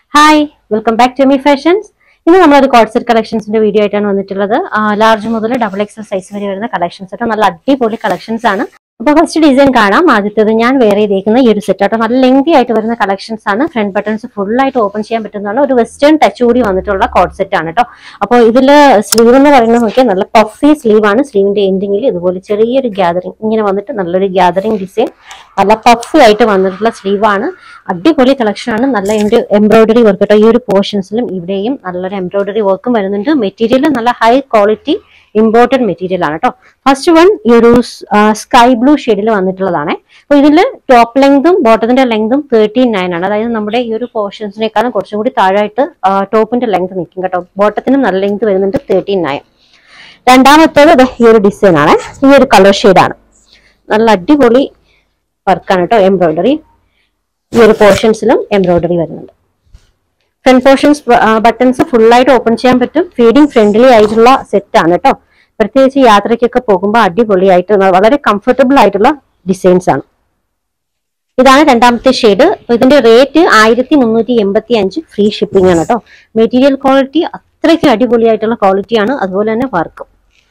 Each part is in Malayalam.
hi welcome back to me fashions ഇന്ന് നമ്മളൊരു കോഡ് സെറ്റ് കളക്ഷൻസിന്റെ വീഡിയോ ആയിട്ടാണ് വന്നിട്ടുള്ളത് ലാർജ് മുതൽ ഡബിൾ എക്സൽ സൈസ് വരെ വരുന്ന കളക്ഷൻസ് ആയിട്ട് നല്ല അടിപൊളി കളക്ഷൻസ് ആണ് അപ്പൊ ഫസ്റ്റ് ഡിസൈൻ കാണാം ആദ്യത്തേത് ഞാൻ വേറെ ചെയ്തേക്കുന്ന ഈ ഒരു സെറ്റ് ആട്ടോ നല്ല ലെങ്തി ആയിട്ട് വരുന്ന കളക്ഷൻസ് ആണ് ഫ്രണ്ട് ബട്ടൺസ് ഫുൾ ആയിട്ട് ഓപ്പൺ ചെയ്യാൻ പറ്റുന്നതാണ് ഒരു വെസ്റ്റേൺ ടച്ച് കൂടി വന്നിട്ടുള്ള കോഡ് സെറ്റ് ആണ് കേട്ടോ അപ്പോൾ ഇതില് സ്ലീവ് എന്ന് പറയുന്നത് നോക്കിയാൽ നല്ല പഫി സ്ലീവ് ആണ് സ്ലീവിന്റെ എൻഡിങ്ങിൽ ഇതുപോലെ ചെറിയൊരു ഗ്യാതറിങ് ഇങ്ങനെ വന്നിട്ട് നല്ലൊരു ഗ്യാതറിങ് ഡിസൈൻ നല്ല പഫ് ആയിട്ട് വന്നിട്ടുള്ള സ്ലീവ് ആണ് അടിപൊളി കളക്ഷൻ ആണ് നല്ല എംബ്രോയിഡറി വർക്ക് കേട്ടോ ഈ ഒരു പോർഷൻസിലും ഇവിടെയും നല്ലൊരു എംബ്രോയിഡറി വർക്കും വരുന്നുണ്ട് മെറ്റീരിയൽ നല്ല ഹൈ ക്വാളിറ്റി ഇമ്പോർട്ടഡ് മെറ്റീരിയൽ ആണ് കേട്ടോ ഫസ്റ്റ് വൺ ഈ ഒരു സ്കൈ ബ്ലൂ ഷെയ്ഡിൽ വന്നിട്ടുള്ളതാണ് അപ്പൊ ഇതിൽ ടോപ്പ് ലെങ്തും ബോട്ടത്തിന്റെ ലെങ്തും തേർട്ടീൻ നയൻ ആണ് അതായത് നമ്മുടെ ഈ ഒരു പോർഷൻസിനേക്കാളും കുറച്ചും കൂടി താഴായിട്ട് ടോപ്പിന്റെ ലെങ്ത് നിൽക്കും കേട്ടോ ബോട്ടത്തിനും നല്ല ലെങ്ത് വരുന്നുണ്ട് തേർട്ടീൻ നയൻ രണ്ടാമത്തേത് ദേ ഈ ഒരു ഡിസൈൻ ആണ് ഈ ഒരു കളർ ഷെയ്ഡാണ് നല്ല അടിപൊളി വർക്കാണ് കേട്ടോ എംബ്രോയിഡറി ഈ ഒരു പോർഷൻസിലും എംബ്രോയിഡറി വരുന്നുണ്ട് ഫ്രണ്ട് പോർഷൻസ് ബട്ടൺസ് ഫുൾ ആയിട്ട് ഓപ്പൺ ചെയ്യാൻ പറ്റും ഫീഡിങ് ഫ്രണ്ട്ലി ആയിട്ടുള്ള സെറ്റ് ആണ് കേട്ടോ പ്രത്യേകിച്ച് യാത്രയ്ക്കൊക്കെ പോകുമ്പോൾ അടിപൊളിയായിട്ട് ന- വളരെ കംഫർട്ടബിൾ ആയിട്ടുള്ള ഡിസൈൻസ് ആണ് ഇതാണ് രണ്ടാമത്തെ ഷെയ്ഡ് ഇതിന്റെ റേറ്റ് ആയിരത്തി മുന്നൂറ്റി എൺപത്തി അഞ്ച് ഫ്രീ ഷിപ്പിംഗ് ആണ് കേട്ടോ മെറ്റീരിയൽ ക്വാളിറ്റി അത്രയ്ക്ക് അടിപൊളിയായിട്ടുള്ള ക്വാളിറ്റി ആണ് അതുപോലെ തന്നെ വർക്കും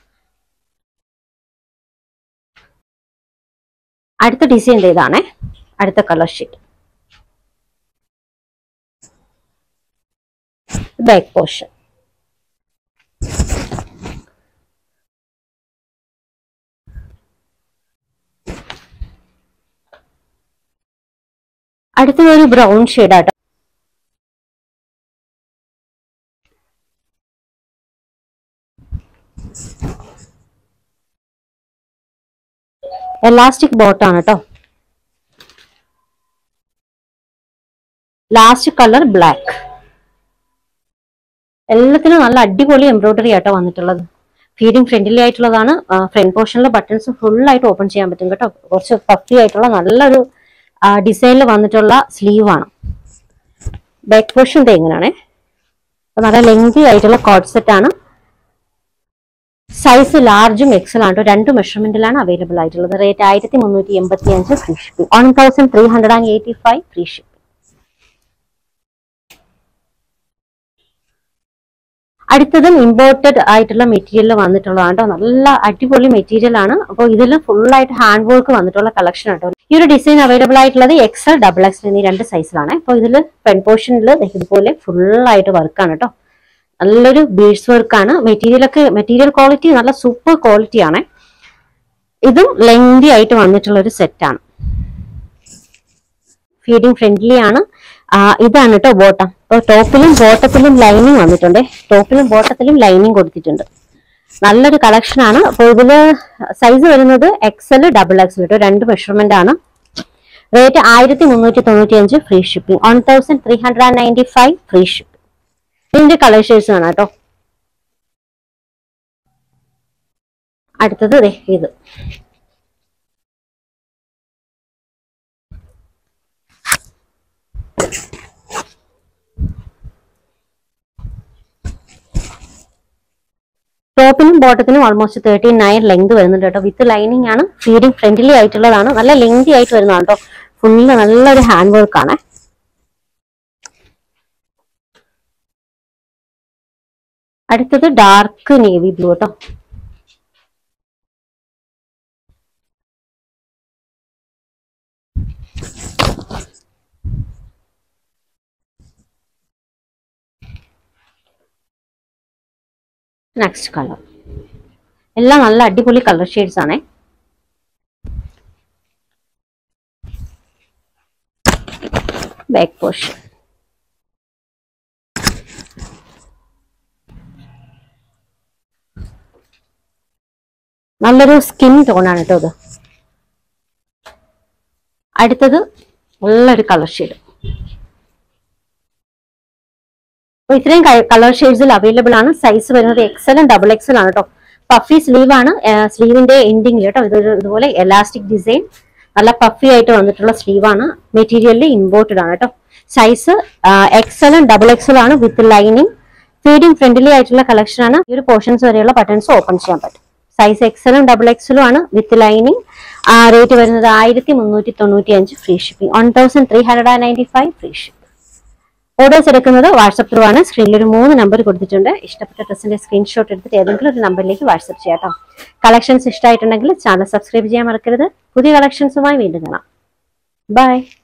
അടുത്ത ഡിസൈൻ ഇതാണ് അടുത്ത കളർ ഷീറ്റ് ബാക്ക് പോർഷൻ അടുത്തത് ഒരു ബ്രൗൺ ഷെയ്ഡാട്ടോ എലാസ്റ്റിക് ബോട്ടാണ് കേട്ടോ ലാസ്റ്റ് കളർ ബ്ലാക്ക് എല്ലാത്തിനും നല്ല അടിപൊളി എംബ്രോയിഡറി ആട്ടോ വന്നിട്ടുള്ളത് ഫീഡിങ് ഫ്രണ്ട്ലി ആയിട്ടുള്ളതാണ് ഫ്രണ്ട് പോർഷനിലെ ബട്ടൺസ് ഫുൾ ആയിട്ട് ഓപ്പൺ ചെയ്യാൻ പറ്റും കേട്ടോ കുറച്ച് പഫി ആയിട്ടുള്ള നല്ലൊരു ഡിസൈനിൽ വന്നിട്ടുള്ള സ്ലീവ് ആണ് ബാക്ക് പോർഷൻ ഇത് എങ്ങനെയാണേ അപ്പൊ നല്ല ലെങ്തി ആയിട്ടുള്ള കോഡ് സെറ്റ് ആണ് സൈസ് ലാർജും എക്സൽ ആണ് കേട്ടോ രണ്ട് മെഷർമെന്റിലാണ് അവൈലബിൾ ആയിട്ടുള്ളത് റേറ്റ് ആയിരത്തി മുന്നൂറ്റി എൺപത്തി അഞ്ച് free shipping one thousand three hundred and eighty five free shipping അടുത്തതും ഇമ്പോർട്ടഡ് ആയിട്ടുള്ള മെറ്റീരിയൽ വന്നിട്ടുള്ളതാണ് കേട്ടോ നല്ല അടിപൊളി മെറ്റീരിയൽ ആണ് അപ്പോൾ ഇതിൽ ഫുൾ ആയിട്ട് ഹാൻഡ് വർക്ക് വന്നിട്ടുള്ള കളക്ഷൻ കേട്ടോ ഈ ഒരു ഡിസൈൻ അവൈലബിൾ ആയിട്ടുള്ളത് എക്സൽ ഡബിൾ എക്സൽ എന്നീ രണ്ട് സൈസിലാണ് അപ്പോൾ ഇതിൽ ഫ്രണ്ട് പോർഷനിൽ ഇതുപോലെ ഫുൾ ആയിട്ട് വർക്കാണ് കേട്ടോ നല്ലൊരു ബീഡ്സ് വർക്കാണ് മെറ്റീരിയൽ ഒക്കെ മെറ്റീരിയൽ ക്വാളിറ്റി നല്ല സൂപ്പർ ക്വാളിറ്റി ആണ് ഇതും ലെങ്തി ആയിട്ട് വന്നിട്ടുള്ള ഒരു സെറ്റാണ് ഫീഡിങ് ഫ്രണ്ട്ലി ആണ് ആ, ഇതാണ് കേട്ടോ ബോട്ടം അപ്പോൾ ടോപ്പിലും ബോട്ടത്തിലും ലൈനിങ് വന്നിട്ടുണ്ട് ടോപ്പിലും ബോട്ടത്തിലും ലൈനിങ് കൊടുത്തിട്ടുണ്ട് നല്ലൊരു കളക്ഷൻ ആണ് അപ്പോൾ ഇതില് സൈസ് വരുന്നത് എക്സൽ ഡബിൾ എക്സൽ കേട്ടോ രണ്ട് മെഷർമെന്റ് ആണ് റേറ്റ് ആയിരത്തി മുന്നൂറ്റി തൊണ്ണൂറ്റി അഞ്ച് free shipping one thousand three hundred and ninety five free shipping ഇതിന്റെ കളർ ഷെയ്ഡ്സ് ആണ് കേട്ടോ അടുത്തത് ദേ ഇത് ടോപ്പിനും ബോട്ടത്തിനും ഓൾമോസ്റ്റ് തേർട്ടി നയൻ ലെങ്ത് വരുന്നുണ്ട് കേട്ടോ വിത്ത് ലൈനിങ് ആണ് ഫീഡിങ് ഫ്രണ്ട്ലി ആയിട്ടുള്ളതാണ് നല്ല ലെങ്തി ആയിട്ട് വരുന്നതാണ് കേട്ടോ ഫുള്ള് നല്ലൊരു ഹാൻഡ് വർക്ക് ആണ് അടുത്തത് ഡാർക്ക് നേവി ബ്ലൂ കേട്ടോ നെക്സ്റ്റ് കളർ എല്ലാം നല്ല അടിപൊളി കളർ ഷെയ്ഡ്സ് ആണേ ബാക്ക് പോർഷൻ നല്ലൊരു സ്കിൻ ടോണാണ് കേട്ടോ ഇത് അടുത്തത് നല്ലൊരു കളർ ഷെയ്ഡ് അപ്പൊ ഇത്രയും കളർ ഷെയ്ഡ്സിൽ അവൈലബിൾ ആണ് സൈസ് വരുന്നത് എക്സലും ഡബിൾ എക്സൽ ആണ് കേട്ടോ പഫി സ്ലീവ് ആണ് സ്ലീവിന്റെ എൻഡിങ് കേട്ടോ ഇതൊരു ഇതുപോലെ എലാസ്റ്റിക് ഡിസൈൻ നല്ല പഫി ആയിട്ട് വന്നിട്ടുള്ള സ്ലീവ് ആണ് മെറ്റീരിയലിൽ ഇമ്പോർട്ടഡ് ആണ് കേട്ടോ സൈസ് എക്സലും ഡബിൾ എക്സൽ ആണ് വിത്ത് ലൈനിങ് ഫീഡിങ് ഫ്രണ്ട്ലി ആയിട്ടുള്ള കളക്ഷൻ ആണ് ഈ ഒരു പോർഷൻസ് വരെയുള്ള ബട്ടൺസ് ഓപ്പൺ ചെയ്യാൻ പറ്റും സൈസ് എക്സലും ഡബിൾ എക്സലും ആണ് വിത്ത് ലൈനിങ് റേറ്റ് വരുന്നത് ആയിരത്തി മുന്നൂറ്റി തൊണ്ണൂറ്റി അഞ്ച് free shipping one thousand three hundred and ninety five free shipping orders എടുക്കുന്നത് വാട്സപ്പ് ത്രൂ ആണ് സ്ക്രീനിൽ ഒരു മൂന്ന് നമ്പർ കൊടുത്തിട്ടുണ്ട് ഇഷ്ടപ്പെട്ട ഡ്രസ്സിന്റെ സ്ക്രീൻഷോട്ട് എടുത്തിട്ട് ഏതെങ്കിലും ഒരു നമ്പറിലേക്ക് വാട്സപ്പ് ചെയ്യാം കേട്ടോ കളക്ഷൻസ് ഇഷ്ടമായിട്ടുണ്ടെങ്കിൽ ചാനൽ സബ്സ്ക്രൈബ് ചെയ്യാൻ മറക്കരുത് പുതിയ കളക്ഷൻസുമായി വീണ്ടും കാണാം ബൈ